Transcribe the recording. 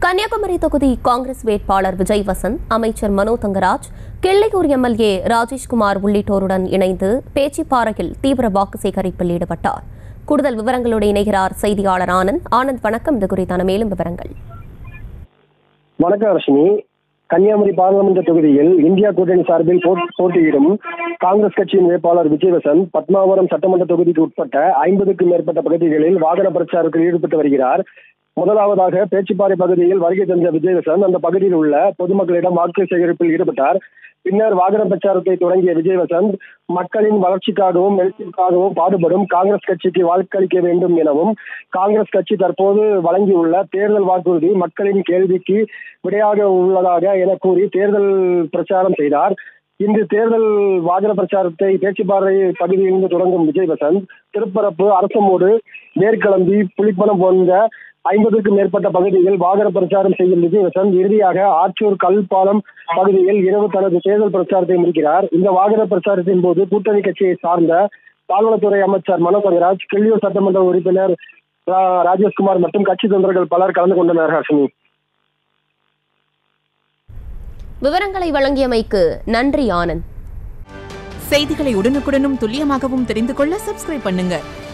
கன்னியாகுமரி தொகுதி காங்கிரஸ் வேட்பாளர் விஜய் வசந்த் அமைச்சர் மனோ தங்கராஜ் கிள்ளையூர் எம்எல்ஏ ராஜேஷ்குமார் உள்ளிட்டோருடன் இணைந்து பேச்சிப்பாறையில் தீவிர வாக்கு சேகரிப்பில் ஈடுபட்டார் கூடுதல் விவரங்களோடு இணைகிறார் செய்தியாளர் ஆனந்த் ஆனந்த் வணக்கம் இது குறித்தான மேலும் விவரங்கள் வணக்கம் ரஷ்மி கன்னியாகுமரி பாராளுமன்ற தொகுதியில் இந்தியா கூட்டணி சார்பில் போட்- போட்டியிடும் காங்கிரஸ் கட்சியின் வேட்பாளர் விஜயவசந்த் பத்மாவரம் சட்டமன்ற தொகுதிக்கு உட்பட்ட ஐம்பதுக்கும் மேற்பட்ட பகுதிகளில் வாகன பிரச்சாரத்தில் ஈடுபட்டு வருகிறார் முதலாவதாக பேச்சிப்பாறை பகுதியில் வருகை தந்த விஜயவசந்த் அந்த பகுதியில் உள்ள பொதுமக்களிடம் வாக்கு சேகரிப்பில் ஈடுபட்டார் பின்னர் வாகன பிரச்சாரத்தை தொடங்கிய விஜயவசந்த் மக்களின் வளர்ச்சிக்காகவும் எழுச்சிக்காகவும் பாடுபடும் காங்கிரஸ் கட்சிக்கு வாக்களிக்க வேண்டும் எனவும் காங்கிரஸ் கட்சி தற்போது வழங்கியுள்ள தேர்தல் வாக்குறுதி மக்களின் கேள்விக்கு விடையாக உள்ளதாக என கூறி தேர்தல் பிரச்சாரம் செய்தார் இன்று தேர்தல் வாகன பிரச்சாரத்தை பேச்சுப்பாறை பகுதியிலிருந்து தொடங்கும் விஜய் வசந்த் திருப்பரப்பு அரசமோடு மேற்கிளம்பி புலிப்பணம் போன்ற ஐம்பதுக்கும் மேற்பட்ட பகுதியில் வாகன பிரச்சாரம் செய்யும் விஜய் வசந்த் இறுதியாக ஆற்றூர் கல்பாலம் பகுதியில் இரவு தனது தேர்தல் பிரச்சாரத்தை முடிக்கிறார் இந்த வாகன பிரச்சாரத்தின் போது கூட்டணி கட்சியை சார்ந்த பால்வளத்துறை அமைச்சர் மனோ தங்கராஜ் கிள்ளியூர் சட்டமன்ற உறுப்பினர் ரா- ராஜேஷ்குமார் மற்றும் கட்சி தொண்டர்கள் பலர் கலந்து கொண்டனர் ஹர்ஷினி விவரங்களை வழங்கியமைக்கு நன்றி ஆனந்த் செய்திகளை உடனுக்குடனும் துல்லியமாகவும் தெரிந்து கொள்ள சப்ஸ்கிரைப் பண்ணுங்க